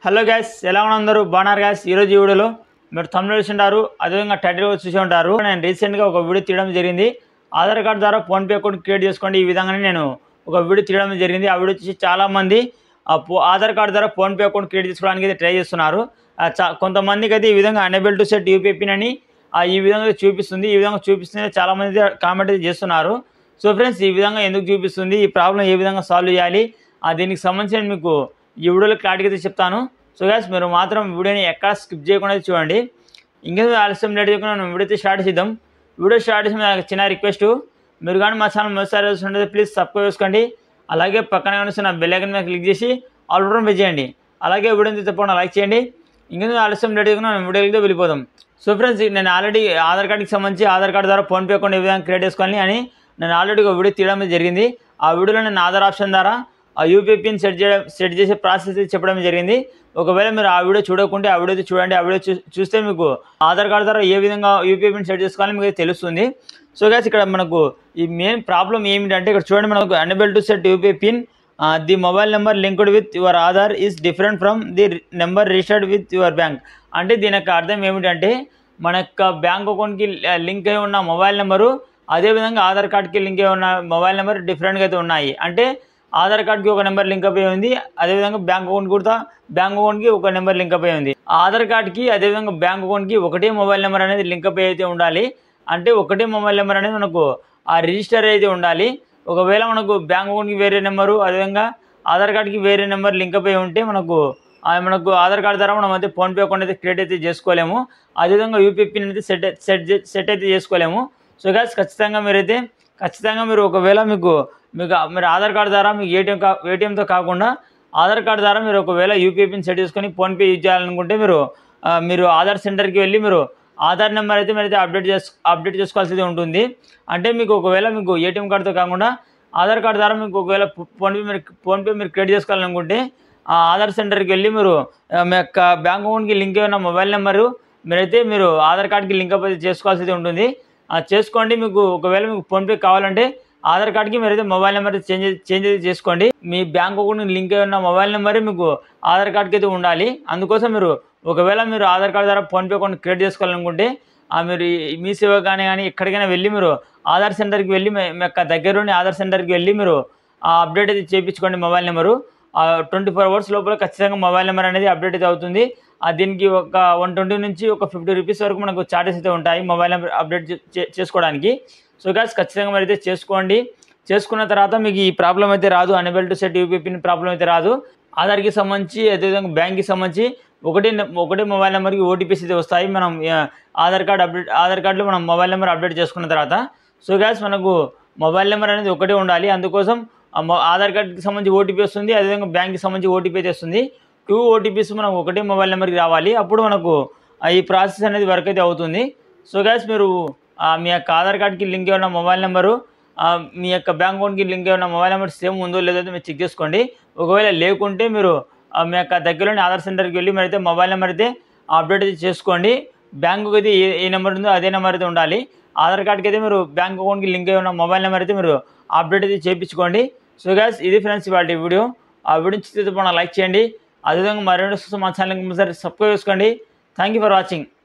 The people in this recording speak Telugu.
హలో గ్యాస్ ఎలా ఉన్నారు అందరూ బాగున్నారు గ్యాస్ ఈరోజు ఈ వీడియోలో మీరు తమిళ చూసి ఉంటారు అదేవిధంగా టైటిల్ కూడా చూసి ఉంటారు నేను రీసెంట్గా ఒక వీడియో తీయడం జరిగింది ఆధార్ కార్డు ద్వారా ఫోన్పే అకౌంట్ క్రియేట్ చేసుకోండి ఈ విధంగానే నేను ఒక వీడియో తీయడం జరిగింది ఆ వీడియో చూసి చాలామంది ఆ ఫో- ఆధార్ కార్డు ద్వారా ఫోన్పే అకౌంట్ క్రియేట్ చేసుకోవడానికి అయితే ట్రై చేస్తున్నారు ఆ చా- కొంతమందికి అయితే ఈ విధంగా unable to set UPI PIN అని ఆ ఈ విధంగా చూపిస్తుంది ఈ విధంగా చూపిస్తుంది చాలామంది అయితే కామెంట్ అయితే చేస్తున్నారు సో ఫ్రెండ్స్ ఈ విధంగా ఎందుకు చూపిస్తుంది ఈ ప్రాబ్లం ఏ విధంగా సాల్వ్ చేయాలి ఆ దీనికి సంబంధించి నేను మీకు ఈ వీడియోలో క్లారిటీ అయితే చెప్తాను సో గ్యాస్ మీరు మాత్రం వీడియోని ఎక్కడ స్కిప్ చేయకుండా చూడండి ఇంకా ఆలస్యం లేట్ చేయకుండా మనం వీడియో అయితే స్టార్ట్ చేద్దాం వీడియో స్టార్ట్ చేసిన నాకు చిన్న రిక్వెస్ట్ మీరు కానీ మా ఛానల్ మొదటిసారి చూస్తుంటే ప్లీజ్ సబ్స్క్రైబ్ చేసుకోండి అలాగే పక్కన కనిపిస్తున్న బెల్ ఐకన్ మీద క్లిక్ చేసి ఆల్ బటన్ ప్రెస్ చేయండి అలాగే వీడియోని తప్పకుండా లైక్ చేయండి ఇంకా ఆలస్యం లేట్ చేయకుండా మనం వీడియోకి అయితే వెళ్ళిపోదాం సో ఫ్రెండ్స్ నేను ఆల్రెడీ ఆధార్ కార్డుకి సంబంధించి ఆధార్ కార్డు ద్వారా ఫోన్పే అకౌంట్ ఏ విధంగా క్రియేట్ చేసుకోవాలి అని నేను ఆల్రెడీ ఒక వీడియో తీయడం జరిగింది ఆ వీడియోలో నేను ఆధార్ ఆప్షన్ ద్వారా ఆ యూపీఐ పిన్ సెట్ చేయడం సెట్ చేసే ప్రాసెస్ చెప్పడం జరిగింది ఒకవేళ మీరు ఆ వీడియో చూడకుంటే ఆ వీడియో అయితే చూడండి ఆ వీడియో చూ చూస్తే మీకు ఆధార్ కార్డు ద్వారా ఏ విధంగా యూపీఐ పిన్ సెట్ చేసుకోవాలని మీకు అయితే తెలుస్తుంది సో గ్యాస్ ఇక్కడ మనకు ఈ మెయిన్ ప్రాబ్లం ఏమిటంటే ఇక్కడ చూడండి మనకు unable to set UPI PIN the mobile number linked with your Aadhaar is different from the number registered with your bank అంటే దీని యొక్క అర్థం ఏమిటంటే మన యొక్క బ్యాంక్ అకౌంట్కి లింక్ అయి ఉన్న మొబైల్ నెంబరు అదేవిధంగా ఆధార్ కార్డ్కి లింక్ అయి ఉన్న మొబైల్ నెంబర్ డిఫరెంట్గా అయితే ఉన్నాయి అంటే ఆధార్ కార్డ్కి ఒక నెంబర్ లింక్ అయి ఉంది అదేవిధంగా బ్యాంక్ అకౌంట్ కూడా బ్యాంక్ అకౌంట్కి ఒక నెంబర్ లింక్ అయి ఉంది ఆధార్ కార్డ్కి అదేవిధంగా బ్యాంక్ అకౌంట్కి ఒకటే మొబైల్ నెంబర్ అనేది లింక్ అయి అయితే ఉండాలి అంటే ఒకటే మొబైల్ నెంబర్ అనేది మనకు ఆ రిజిస్టర్ అయితే ఉండాలి ఒకవేళ మనకు బ్యాంక్ అకౌంట్కి వేరే నెంబరు అదేవిధంగా ఆధార్ కార్డ్కి వేరే నెంబర్ లింక్ అయి ఉంటే మనకు ఆ మనకు ఆధార్ కార్డ్ ద్వారా మనం అయితే ఫోన్పే అకౌంట్ అయితే క్రియేట్ అయితే చేసుకోలేము అదేవిధంగా యూపీఐ పిన్ అయితే సెట్ సెట్ సెట్ అయితే చేసుకోలేము సో గాస్ ఖచ్చితంగా మీరైతే ఖచ్చితంగా మీరు ఒకవేళ మీకు మీకు మీరు ఆధార్ కార్డు ద్వారా మీకు ఏటీఎం కా ఏటీఎంతో కాకుండా ఆధార్ కార్డు ద్వారా మీరు ఒకవేళ యూపీఐ పిన్ సెట్ చేసుకొని ఫోన్పే యూజ్ చేయాలనుకుంటే మీరు ఆ, మీరు ఆధార్ సెంటర్కి వెళ్ళి మీరు ఆధార్ నెంబర్ అయితే మీరైతే అప్డేట్ చేసు అప్డేట్ చేసుకోవాల్సి అయితే ఉంటుంది అంటే మీకు ఒకవేళ మీకు ఏటీఎం కార్డుతో కాకుండా ఆధార్ కార్డు ద్వారా మీకు ఒకవేళ ఫోన్పే మీరు ఫోన్పే మీరు క్రియేట్ చేసుకోవాలనుకుంటే ఆ ఆధార్ సెంటర్కి వెళ్ళి మీరు ఆ, మీ యొక్క బ్యాంక్ అకౌంట్కి లింక్ అయిన మొబైల్ నెంబరు మీరైతే మీరు ఆధార్ కార్డ్కి లింక్ అప్ అయితే చేసుకోవాల్సి అయితే ఉంటుంది ఆ, చేసుకోండి మీకు ఒకవేళ మీకు ఫోన్పే కావాలంటే ఆధార్ కార్డ్కి మీరైతే మొబైల్ నెంబర్ చేంజ్ చేంజ్ అయితే చేసుకోండి మీ బ్యాంక్ అకౌంట్ లింక్ అయి ఉన్న మొబైల్ నెంబరే మీకు ఆధార్ కార్డ్కి అయితే ఉండాలి అందుకోసం మీరు ఒకవేళ మీరు ఆధార్ కార్డ్ ద్వారా ఫోన్పే అకౌంట్ క్రియేట్ చేసుకోవాలనుకుంటే ఆ మీరు ఈ మీ సేవ కానీ కానీ ఎక్కడికైనా వెళ్ళి మీరు ఆధార్ సెంటర్కి వెళ్ళి మీ మీ యొక్క దగ్గరలోని ఆధార్ సెంటర్కి వెళ్ళి మీరు ఆ అప్డేట్ అయితే చేయించుకోండి mobile number twenty four hours లోపల ఖచ్చితంగా మొబైల్ నెంబర్ అనేది అప్డేట్ అయితే అవుతుంది ఆ దీనికి ఒక వన్ ట్వంటీ నుంచి ఒక ఫిఫ్టీ రూపీస్ వరకు మనకు చార్జెస్ అయితే ఉంటాయి మొబైల్ నెంబర్ అప్డేట్ చే- చే- చేసుకోవడానికి సో గాస్ ఖచ్చితంగా మరి అయితే చేసుకోండి చేసుకున్న తర్వాత మీకు ఈ ప్రాబ్లం అయితే రాదు unable to set UPI PIN problem అయితే రాదు ఆధార్కి సంబంధించి అదేవిధంగా బ్యాంక్కి సంబంధించి ఒకటే నె- ఒకటే మొబైల్ నెంబర్కి ఓటీపీస్ అయితే వస్తాయి మనం ఆ, ఆధార్ కార్డ్ అప్డేట్ ఆధార్ కార్డులో మనం మొబైల్ నెంబర్ అప్డేట్ చేసుకున్న తర్వాత సో గ్యాస్ మనకు మొబైల్ నెంబర్ అనేది ఒకటే ఉండాలి అందుకోసం ఆ మొ- ఆధార్ కార్డ్కి సంబంధించి ఓటీపీ వస్తుంది అదేవిధంగా బ్యాంక్కి సంబంధించి ఓటీపీ అయితే వస్తుంది టూ ఓటీపీస్ మనం ఒకటే మొబైల్ నెంబర్కి రావాలి అప్పుడు మనకు ఆ, ఈ ప్రాసెస్ అనేది వర్క్ అయితే అవుతుంది సో గ్యాస్ మీరు ఆ, మీ యొక్క ఆధార్ కార్డ్కి లింక్ అయి ఉన్న మొబైల్ నెంబరు ఆ, మీ యొక్క బ్యాంక్ అకౌంట్కి లింక్ అయి ఉన్న మొబైల్ నెంబర్ సేమ్ ఉందో లేదో అయితే మీరు చెక్ చేసుకోండి ఒకవేళ లేకుంటే మీరు ఆ, మీ యొక్క దగ్గరలోని ఆధార్ సెంటర్కి వెళ్ళి మీరైతే మొబైల్ నెంబర్ అయితే అప్డేట్ అయితే చేసుకోండి బ్యాంకుకి అయితే ఏ ఏ నెంబర్ ఉందో అదే నెంబర్ అయితే ఉండాలి ఆధార్ కార్డ్కి అయితే మీరు బ్యాంక్ అకౌంట్కి లింక్ అయి ఉన్న మొబైల్ నెంబర్ అయితే మీరు అప్డేట్ అయితే చేయించుకోండి సో గ్యాస్ ఇది ఫ్రెండ్స్ వాటి వీడియో ఆ వీడియో నచ్చితే మన లైక్ చేయండి అదేవిధంగా మరిన్ని మా ఛానల్కి సబ్స్క్రైబ్ చేసుకోండి థ్యాంక్ యూ ఫర్ వాచింగ్